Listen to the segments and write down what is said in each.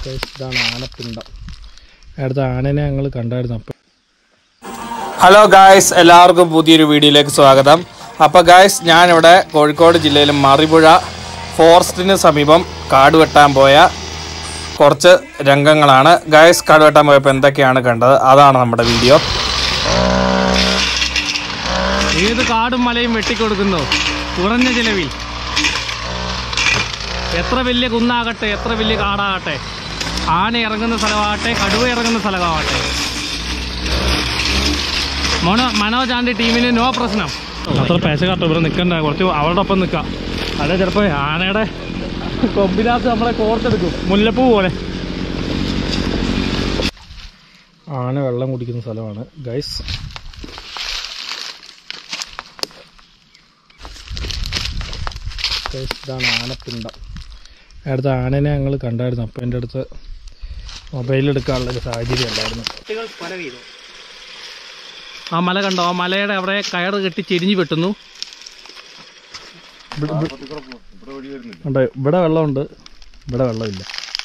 Guys, ഇതാണ് ആനപ്പിണ്ടം അടുത്ത ആനനെ ഞങ്ങൾ കണ്ടായിരുന്നു അപ്പം ഹലോ ഗായ്സ് എല്ലാവർക്കും പുതിയൊരു വീഡിയോയിലേക്ക് സ്വാഗതം അപ്പോൾ ഗായ്സ് ഞാനിവിടെ കോഴിക്കോട് ജില്ലയിലെ മറിപുഴ ഫോറസ്റ്റിന് സമീപം കാട് വെട്ടാൻ പോയ കുറച്ച് രംഗങ്ങളാണ് ഗായ്സ് കാട് വെട്ടാൻ പോയപ്പോൾ എന്തൊക്കെയാണ് കണ്ടത് അതാണ് നമ്മുടെ വീഡിയോ ഏത് കാടും മലയും വെട്ടിക്കൊടുക്കുന്നു കുറഞ്ഞ ചിലവിൽ എത്ര വലിയ കുന്നാകട്ടെ എത്ര വലിയ കാടാകട്ടെ ആന ഇറങ്ങുന്ന സ്ഥലമാകട്ടെ കടുവ ഇറങ്ങുന്ന സ്ഥലമാകട്ടെ മോനോ മനോജ് ആൻ്റെ ടീമിന് നോ പ്രശ്നം അത്ര പേശ കാട്ടോ ഇവിടെ നിൽക്കണ്ട കുറച്ച് അവളുടെ ഒപ്പം നിൽക്കാം അതെ ചിലപ്പോൾ ആനയുടെ കൊമ്പിനകത്ത് നമ്മളെ കോർത്തെടുക്കും മുല്ലപ്പൂ പോലെ ആന വെള്ളം കുടിക്കുന്ന സ്ഥലമാണ് ഗൈസ് Guys, ഇതാണ് ആനപ്പിണ്ടം അടുത്ത ആനനെ ഞങ്ങൾ കണ്ടായിരുന്നു അപ്പം എൻ്റെ അടുത്ത് മൊബൈൽ എടുക്കാനുള്ള ഒരു സാഹചര്യം ഉണ്ടായിരുന്നു ആ മല കണ്ടോ ആ മലയുടെ അവിടെ കയറ് കെട്ടി ചെരിഞ്ഞു വെട്ടുന്നു ഇവിടെ- ഇവിടെ- ഉണ്ട് ഇവിടെ വെള്ളമുണ്ട് ഇവിടെ വെള്ളമില്ല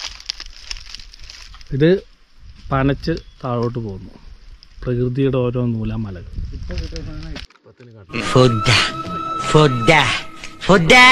ഇത് പനച്ച് താഴോട്ട് പോകുന്നു പ്രകൃതിയുടെ ഓരോ നൂലാമലകൾ Foda. Foda. Foda.